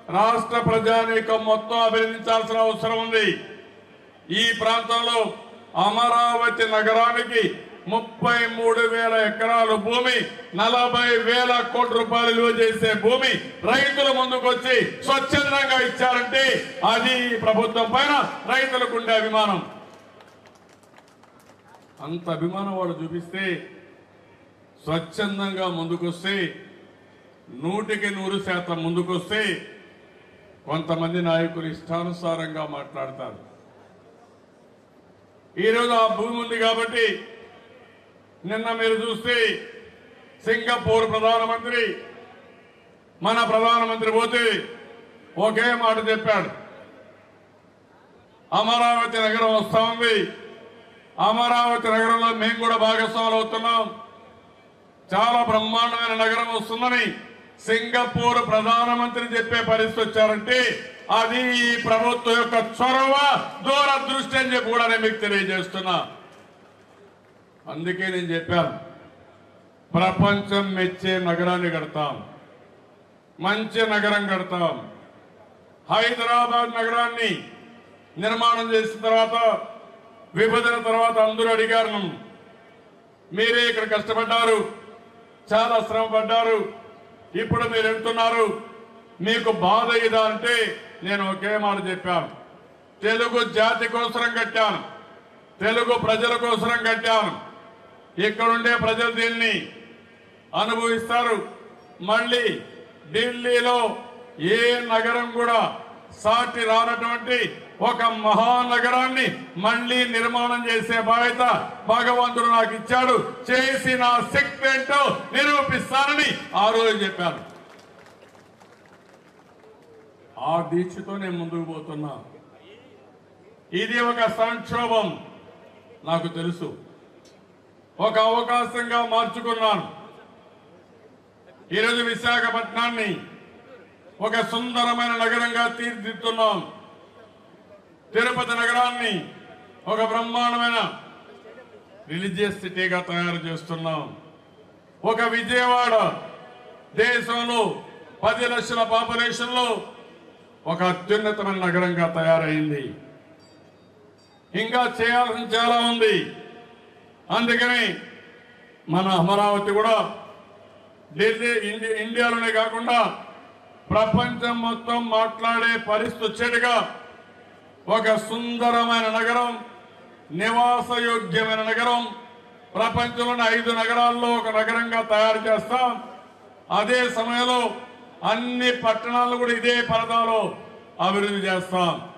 రాష్ట్ర ప్రజానీకం మొత్తం అభినందించాల్సిన అవసరం ఉంది ఈ ప్రాంతంలో అమరావతి నగరానికి ముప్పై మూడు వేల ఎకరాల భూమి నలభై వేల కోట్ల రూపాయలు విలువ చేసే భూమి రైతుల ముందుకొచ్చి స్వచ్ఛందంగా ఇచ్చారంటే అది ఈ ప్రభుత్వం పైన రైతులకు ఉండే అభిమానం అంత అభిమానం వాళ్ళు చూపిస్తే స్వచ్ఛందంగా ముందుకొస్తే నూటికి నూరు శాతం ముందుకొస్తే కొంతమంది నాయకులు ఇష్టానుసారంగా మాట్లాడతారు ఈరోజు ఆ భూమి ఉంది కాబట్టి నిన్న మీరు చూస్తే సింగపూర్ ప్రధానమంత్రి మన ప్రధానమంత్రి పోతే ఒకే మాట చెప్పాడు అమరావతి నగరం వస్తా ఉంది అమరావతి నగరంలో మేము కూడా భాగస్వాములు అవుతున్నాం చాలా బ్రహ్మాండమైన నగరం వస్తుందని సింగపూర్ ప్రధానమంత్రి చెప్పే పరిస్థితి వచ్చారంటే అది ఈ ప్రభుత్వం యొక్క చొరవ దూరదృష్టి అని చెప్పి కూడా నేను మీకు తెలియజేస్తున్నా అందుకే నేను చెప్పాను ప్రపంచం మెచ్చే నగరాన్ని కడతాం మంచి నగరం కడతాం హైదరాబాద్ నగరాన్ని నిర్మాణం చేసిన తర్వాత విభజన తర్వాత అందరూ అడిగారు నన్ను మీరే ఇక్కడ కష్టపడ్డారు చాలా శ్రమ పడ్డారు ఇప్పుడు మీరు వెళ్తున్నారు మీకు బాధ ఇదా అంటే నేను ఒకే మాట చెప్పాను తెలుగు జాతి కోసరం కట్టాను తెలుగు ప్రజల కోసరం కట్టాను ఇక్కడుండే ప్రజలు దీన్ని అనుభవిస్తారు మళ్ళీ ఢిల్లీలో ఏ నగరం కూడా సాటి రానటువంటి ఒక మహానగరాన్ని మళ్ళీ నిర్మాణం చేసే బాధ్యత భగవంతుడు నాకు ఇచ్చాడు చేసి నా శక్తి ఏంటో నిరూపిస్తానని ఆ రోజు చెప్పాను ఆ దీక్షతో నేను ముందుకు పోతున్నా ఇది ఒక సంక్షోభం నాకు తెలుసు ఒక అవకాశంగా మార్చుకున్నాను ఈరోజు విశాఖపట్నాన్ని ఒక సుందరమైన నగరంగా తీర్చిదిద్దుతున్నాం తిరుపతి నగరాన్ని ఒక బ్రహ్మాండమైన రిలీజియస్ సిటీగా తయారు చేస్తున్నాం ఒక విజయవాడ దేశంలో పది లక్షల పాపులేషన్ లో ఒక అత్యున్నతమైన నగరంగా తయారైంది ఇంకా చేయాల్సిన చాలా ఉంది అందుకని మన అమరావతి కూడా ఢిల్లీ ఇండి- ఇండియాలోనే కాకుండా ప్రపంచం మొత్తం మాట్లాడే పరిస్థితి వచ్చేట్టుగా ఒక సుందరమైన నగరం నివాసయోగ్యమైన నగరం ప్రపంచంలోని ఐదు నగరాల్లో ఒక నగరంగా తయారు చేస్తాం అదే సమయంలో అన్ని పట్టణాలు కూడా ఇదే పరదాలో అభివృద్ధి చేస్తాం